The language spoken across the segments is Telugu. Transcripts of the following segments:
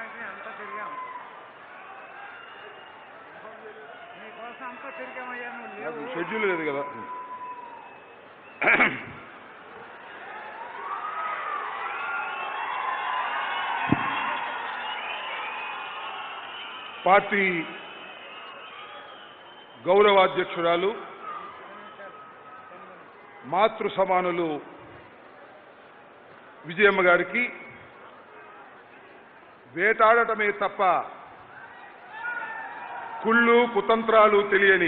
అంటే అంతా తిరిగాం నీకోసం అంతా తిరిగామయ్యా నువ్వు లేవు షెడ్యూల్ లేదు కదా పార్టీ గౌరవాధ్యక్షురాలు మాతృ సమానులు విజయమ్మ గారికి వేటాడటమే తప్ప కుళ్ళు కుతంత్రాలు తెలియని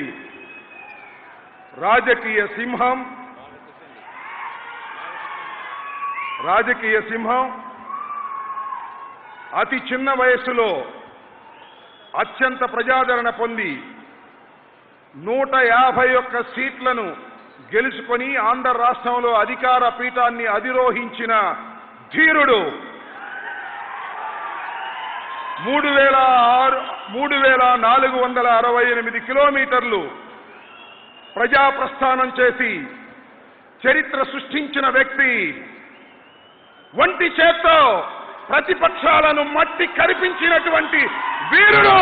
రాజకీయ సింహం రాజకీయ సింహం అతి చిన్న వయస్సులో అత్యంత ప్రజాదరణ పొంది నూట యాభై ఒక్క సీట్లను గెలుచుకొని ఆంధ్ర రాష్ట్రంలో అధికార పీఠాన్ని అధిరోహించిన ధీరుడు మూడు వేల ఆరు మూడు వేల నాలుగు వందల అరవై ఎనిమిది కిలోమీటర్లు ప్రజా ప్రస్థానం చేసి చరిత్ర సృష్టించిన వ్యక్తి ఒంటి చేత్తో ప్రతిపక్షాలను మట్టి కరిపించినటువంటి వీరుడు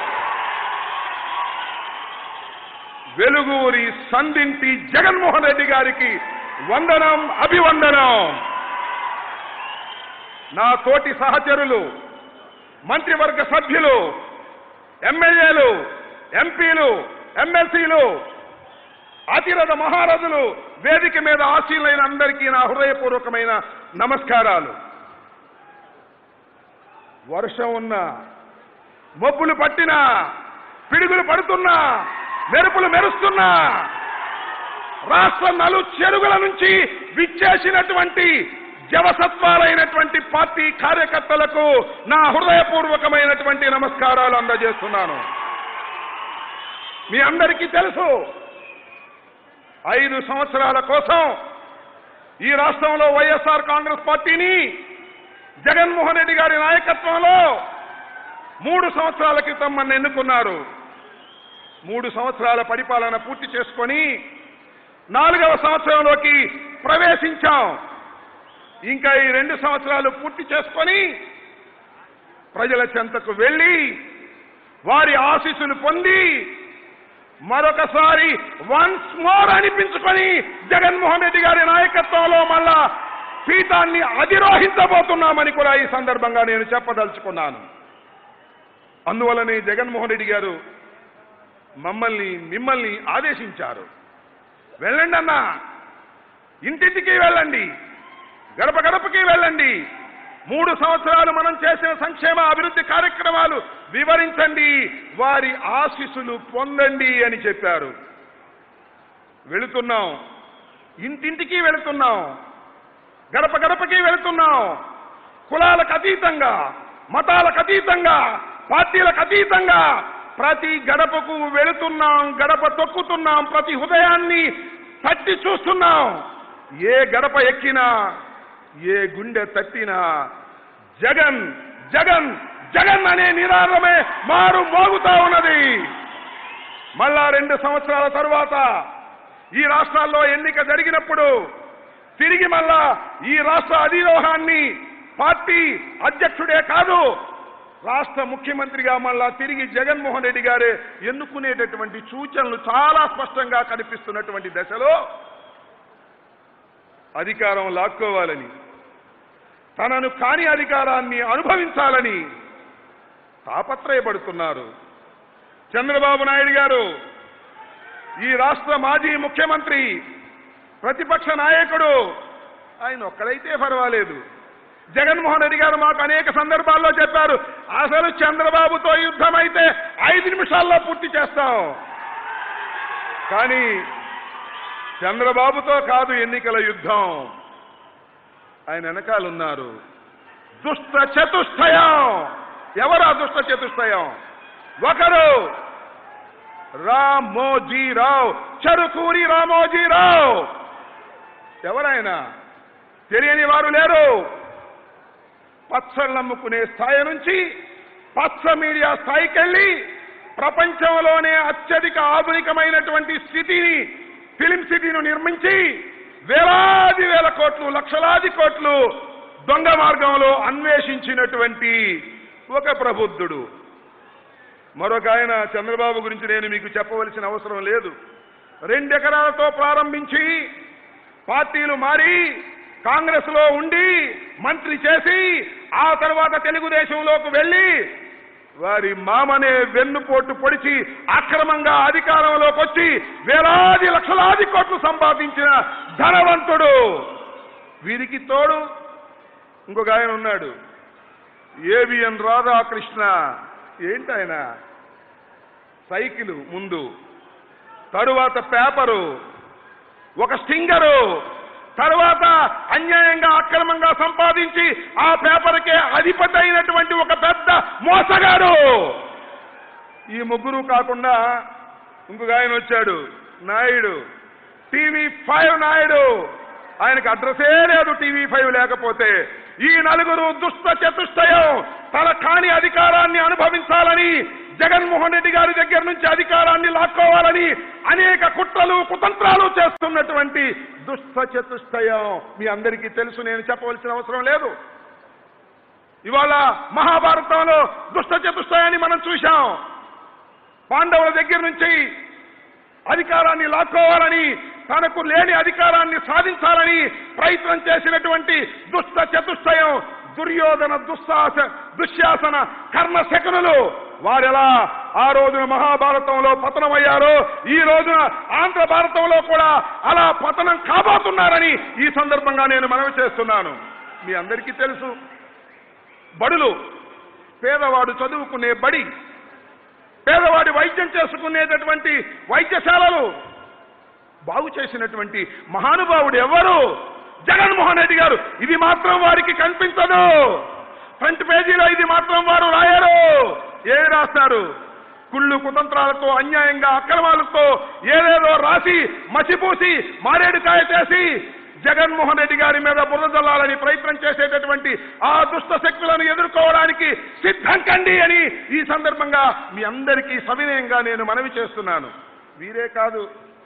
వెలుగూరి సందింటి జగన్మోహన్ రెడ్డి గారికి వందనం అభివందనం నా తోటి సహచరులు మంత్రివర్గ సభ్యులు ఎమ్మెల్యేలు ఎంపీలు ఎమ్మెల్సీలు అతిరథ మహారథులు వేదిక మీద ఆశీలైన అందరికీ నా హృదయపూర్వకమైన నమస్కారాలు వర్షం ఉన్నా మబ్బులు పట్టినా పిడుగులు పడుతున్నా మెరుపులు మెరుస్తున్నా రాష్ట్ర నలు చెరుగుల నుంచి విచ్చేసినటువంటి జవసత్వాలైనటువంటి పార్టీ కార్యకర్తలకు నా హృదయపూర్వకమైనటువంటి నమస్కారాలు అందజేస్తున్నాను మీ అందరికీ తెలుసు ఐదు సంవత్సరాల కోసం ఈ రాష్ట్రంలో వైఎస్ఆర్ కాంగ్రెస్ పార్టీని జగన్మోహన్ రెడ్డి గారి నాయకత్వంలో మూడు సంవత్సరాల క్రితం మన ఎన్నుకున్నారు మూడు సంవత్సరాల పరిపాలన పూర్తి చేసుకొని నాలుగవ సంవత్సరంలోకి ప్రవేశించాం ఇంకా ఈ రెండు సంవత్సరాలు పూర్తి చేసుకొని ప్రజల చెంతకు వెళ్ళి వారి ఆశీస్సులు పొంది మరొకసారి వన్స్ మోర్ అనిపించుకొని జగన్మోహన్ రెడ్డి గారి నాయకత్వంలో మళ్ళా పీఠాన్ని అధిరోహించబోతున్నామని కూడా ఈ సందర్భంగా నేను చెప్పదలుచుకున్నాను అందువలనే జగన్మోహన్ రెడ్డి గారు మమ్మల్ని మిమ్మల్ని ఆదేశించారు వెళ్ళండి అన్నా ఇంటింటికి వెళ్ళండి గడప గడపకి వెళ్ళండి మూడు సంవత్సరాలు మనం చేసిన సంక్షేమ అభివృద్ధి కార్యక్రమాలు వివరించండి వారి ఆశీస్సులు పొందండి అని చెప్పారు వెళుతున్నాం ఇంటింటికి వెళుతున్నాం గడప గడపకి వెళుతున్నాం కులాలకు అతీతంగా మతాలకు అతీతంగా పార్టీలకు అతీతంగా ప్రతి గడపకు వెళుతున్నాం గడప తొక్కుతున్నాం ప్రతి హృదయాన్ని తట్టి చూస్తున్నాం ఏ గడప ఎక్కినా ఏ గుండె తట్టినా జగన్ జగన్ జగన్ అనే నిరారమే మారు మోగుతా ఉన్నది మళ్ళా రెండు సంవత్సరాల తరువాత ఈ రాష్ట్రాల్లో ఎన్నిక జరిగినప్పుడు తిరిగి మళ్ళా ఈ రాష్ట్ర అధిరోహాన్ని పార్టీ అధ్యక్షుడే కాదు రాష్ట్ర ముఖ్యమంత్రిగా మళ్ళా తిరిగి జగన్మోహన్ రెడ్డి గారే ఎన్నుకునేటటువంటి సూచనలు చాలా స్పష్టంగా కనిపిస్తున్నటువంటి దశలో అధికారం లాక్కోవాలని తనను కాని అధికారాన్ని అనుభవించాలని తాపత్రయపడుతున్నారు చంద్రబాబు నాయుడు గారు ఈ రాష్ట్ర మాజీ ముఖ్యమంత్రి ప్రతిపక్ష నాయకుడు ఆయన ఒక్కడైతే పర్వాలేదు జగన్మోహన్ రెడ్డి గారు మాకు అనేక సందర్భాల్లో చెప్పారు అసలు చంద్రబాబుతో యుద్ధం అయితే ఐదు నిమిషాల్లో పూర్తి చేస్తాం కానీ చంద్రబాబుతో కాదు ఎన్నికల యుద్ధం ఆయన వెనకాలన్నారు దుష్ట చతుష్టయం ఎవరా దుష్ట చతుష్టయం ఒకరు రామోజీరావు చరుకూరి రామోజీరావు ఎవరైనా తెలియని వారు లేరు పచ్చళ్ళు అమ్ముకునే స్థాయి నుంచి పచ్చ మీడియా స్థాయికి వెళ్ళి ప్రపంచంలోనే అత్యధిక ఆధునికమైనటువంటి స్థితిని ఫిలిం సిటీని నిర్మించి వేలాది వేల కోట్లు లక్షలాది కోట్లు దొంగ మార్గంలో అన్వేషించినటువంటి ఒక ప్రబుద్ధుడు మరొక ఆయన చంద్రబాబు గురించి నేను మీకు చెప్పవలసిన అవసరం లేదు రెండెకరాలతో ప్రారంభించి పార్టీలు మారి కాంగ్రెస్ లో ఉండి మంత్రి చేసి ఆ తర్వాత తెలుగుదేశంలోకి వెళ్ళి వారి మామనే వెన్నుపోటు పొడిచి అక్రమంగా అధికారంలోకి వచ్చి వేలాది లక్షలాది కోట్లు సంపాదించిన ధనవంతుడు వీరికి తోడు ఇంకొక ఆయన ఉన్నాడు ఏవిఎన్ రాధాకృష్ణ ఏంటాయన సైకిల్ ముందు తరువాత పేపరు ఒక స్టింగరు తరువాత అన్యాయంగా అక్రమంగా సంపాదించి ఆ పేపర్కే అధిపతి అయినటువంటి ఒక పెద్ద మోసగాడు ఈ ముగ్గురు కాకుండా ఇంకొక ఆయన వచ్చాడు నాయుడు టీవీ ఫైవ్ నాయుడు ఆయనకు అడ్రసే లేదు టీవీ ఫైవ్ లేకపోతే ఈ నలుగురు దుష్ట చతుష్టయం తన కాని అధికారాన్ని అనుభవించాలని జగన్మోహన్ రెడ్డి గారి దగ్గర నుంచి అధికారాన్ని లాక్కోవాలని అనేక కుట్రలు కుతంత్రాలు చేస్తున్నటువంటి దుష్ట చతుష్టయం మీ అందరికీ తెలుసు నేను చెప్పవలసిన అవసరం లేదు ఇవాళ మహాభారతంలో దుష్ట చతుష్టయాన్ని మనం చూశాం పాండవుల దగ్గర నుంచి అధికారాన్ని లాక్కోవాలని తనకు లేని అధికారాన్ని సాధించాలని ప్రయత్నం చేసినటువంటి దుష్ట చతుష్టయం దుర్యోధన దుస్సాస దుశ్శాసన కర్ణ శకునులు వారెలా ఆ రోజున మహాభారతంలో పతనమయ్యారో ఈ రోజున ఆంధ్ర భారతంలో కూడా అలా పతనం కాబోతున్నారని ఈ సందర్భంగా నేను మనవి చేస్తున్నాను మీ అందరికీ తెలుసు బడులు పేదవాడు చదువుకునే బడి పేదవాడి వైద్యం చేసుకునేటటువంటి వైద్యశాలలు బాగు చేసినటువంటి మహానుభావుడు ఎవరు జగన్మోహన్ రెడ్డి గారు ఇది మాత్రం వారికి కనిపించదు ఫ్రంట్ పేజీలో ఇది మాత్రం వారు రాయరు ఏ రాస్తారు కుళ్ళు కుతంత్రాలతో అన్యాయంగా అక్రమాలతో ఏదేదో రాసి మసిపూసి మారేడుకాయ చేసి జగన్మోహన్ రెడ్డి గారి మీద బురద జల్లాలని ప్రయత్నం చేసేటటువంటి ఆ దుష్ట శక్తులను ఎదుర్కోవడానికి సిద్ధం కండి అని ఈ సందర్భంగా మీ అందరికీ సవినయంగా నేను మనవి చేస్తున్నాను వీరే కాదు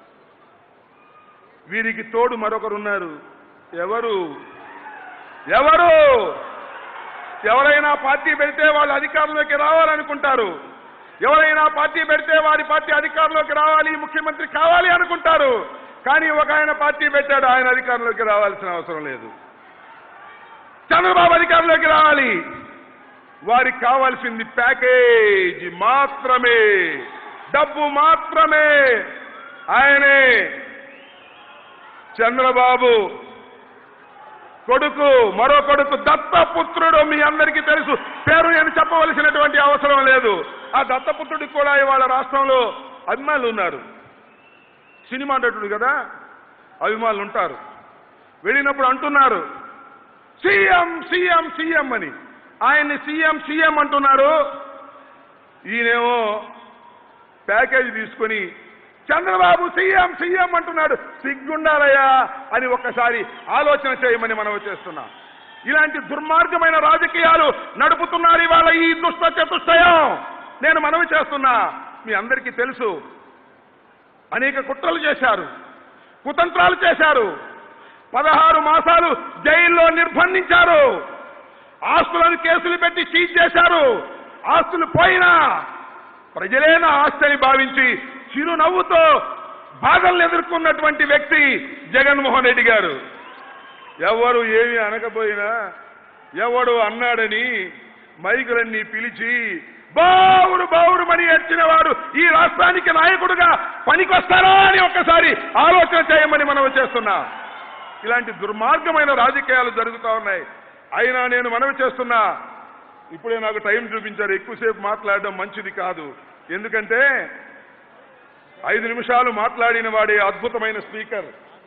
వీరికి తోడు మరొకరున్నారు ఎవరు ఎవరు ఎవరైనా పార్టీ పెడితే వాళ్ళు అధికారంలోకి రావాలనుకుంటారు ఎవరైనా పార్టీ పెడితే వారి పార్టీ అధికారంలోకి రావాలి ముఖ్యమంత్రి కావాలి అనుకుంటారు కానీ ఒక ఆయన పార్టీ పెట్టాడు ఆయన అధికారంలోకి రావాల్సిన అవసరం లేదు చంద్రబాబు అధికారంలోకి రావాలి వారికి కావాల్సింది ప్యాకేజీ మాత్రమే డబ్బు మాత్రమే ఆయనే చంద్రబాబు కొడుకు మరో కొడుకు దత్తపుత్రుడు మీ అందరికీ తెలుసు పేరు నేను చెప్పవలసినటువంటి అవసరం లేదు ఆ దత్తపుత్రుడికి కూడా ఇవాళ రాష్ట్రంలో అభిమానులు ఉన్నారు సినిమా నటుడు కదా అభిమానులు ఉంటారు వెళ్ళినప్పుడు అంటున్నారు సీఎం సీఎం సీఎం అని ఆయన్ని సీఎం సీఎం అంటున్నారు ఈయనేమో ప్యాకేజీ తీసుకొని చంద్రబాబు సీఎం సీఎం అంటున్నాడు సిగ్గుండాలయ్యా అని ఒక్కసారి ఆలోచన చేయమని మనం చేస్తున్నాం ఇలాంటి దుర్మార్గమైన రాజకీయాలు నడుపుతున్నారు ఇవాళ ఈ దుష్ట చతుష్టయం నేను మనవి చేస్తున్నా మీ అందరికీ తెలుసు అనేక కుట్రలు చేశారు కుతంత్రాలు చేశారు పదహారు మాసాలు జైల్లో నిర్బంధించారు ఆస్తులను కేసులు పెట్టి సీజ్ చేశారు ఆస్తులు పోయినా ప్రజలే నా ఆస్తి అని భావించి చిరునవ్వుతో బాధలను ఎదుర్కొన్నటువంటి వ్యక్తి జగన్మోహన్ రెడ్డి గారు ఎవరు ఏమి అనకపోయినా ఎవడు అన్నాడని మైకులన్నీ పిలిచి బావుడు బావుడు మని ఏడ్చిన వాడు ఈ రాష్ట్రానికి నాయకుడుగా పనికొస్తారా అని ఒక్కసారి ఆలోచన చేయమని మనం చేస్తున్నా ఇలాంటి దుర్మార్గమైన రాజకీయాలు జరుగుతూ ఉన్నాయి అయినా నేను మనవి చేస్తున్నా ఇప్పుడే నాకు టైం చూపించారు ఎక్కువసేపు మాట్లాడడం మంచిది కాదు ఎందుకంటే ఐదు నిమిషాలు మాట్లాడిన వాడే అద్భుతమైన స్పీకర్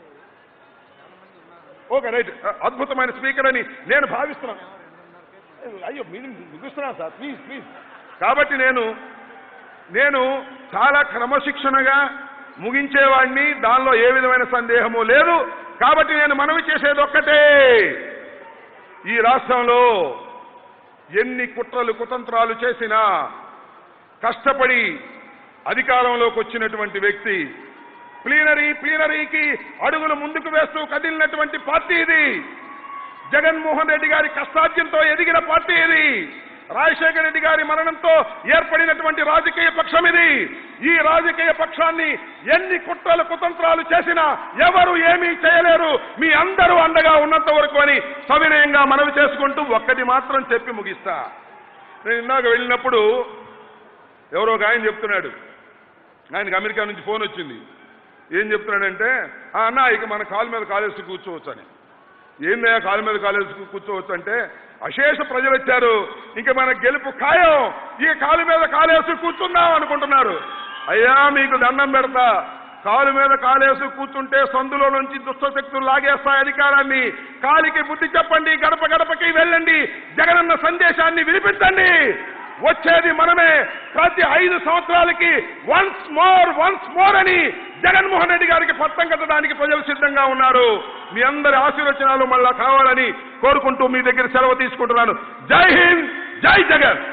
ఓకే రైట్ అద్భుతమైన స్పీకర్ అని నేను భావిస్తున్నాను అయ్యో మీరు ముగిస్తున్నాను సార్ ప్లీజ్ ప్లీజ్ కాబట్టి నేను నేను చాలా క్రమశిక్షణగా ముగించేవాడిని దానిలో ఏ విధమైన సందేహము లేదు కాబట్టి నేను మనవి చేసేది ఒక్కటే ఈ రాష్ట్రంలో ఎన్ని కుట్రలు కుతంత్రాలు చేసినా కష్టపడి అధికారంలోకి వచ్చినటువంటి వ్యక్తి ప్లీనరీ ప్లీనరీకి అడుగులు ముందుకు వేస్తూ కదిలినటువంటి పార్టీ ఇది జగన్మోహన్ రెడ్డి గారి కష్టార్జంతో ఎదిగిన పార్టీ ఇది రాజశేఖర రెడ్డి గారి మరణంతో ఏర్పడినటువంటి రాజకీయ పక్షం ఇది ఈ రాజకీయ పక్షాన్ని ఎన్ని కుట్రలు కుతంత్రాలు చేసినా ఎవరు ఏమీ చేయలేరు మీ అందరూ అండగా ఉన్నంత వరకు అని సవినయంగా మనవి చేసుకుంటూ ఒక్కటి మాత్రం చెప్పి ముగిస్తా నేను ఇందాక వెళ్ళినప్పుడు ఎవరో ఒక ఆయన చెప్తున్నాడు ఆయనకి అమెరికా నుంచి ఫోన్ వచ్చింది ఏం చెప్తున్నాడంటే "ఆ, అన్న ఇక మన కాలు మీద కాలేసి కూర్చోవచ్చు అని ఏందయ్యా కాలు మీద కాలేసి కూర్చోవచ్చు అంటే అశేష ప్రజలు వచ్చారు ఇంక మన గెలుపు ఖాయం ఈ కాలు మీద కాలేసి కూర్చుందాం అనుకుంటున్నారు అయ్యా మీకు దండం పెడతా కాలు మీద కాలేసి కూర్చుంటే సందులో నుంచి దుష్టశక్తులు లాగేస్తాయి అధికారాన్ని కాలికి బుద్ధి చెప్పండి గడప గడపకి వెళ్ళండి జగనన్న సందేశాన్ని వినిపించండి వచ్చేది మనమే ప్రతి ఐదు సంవత్సరాలకి వన్స్ మోర్ వన్స్ మోర్ అని జగన్మోహన్ రెడ్డి గారికి పట్టం కట్టడానికి ప్రజలు సిద్ధంగా ఉన్నారు మీ అందరి ఆశీర్వచనాలు మళ్ళా కావాలని కోరుకుంటూ మీ దగ్గర సెలవు తీసుకుంటున్నాను జై హింద్ జై జగన్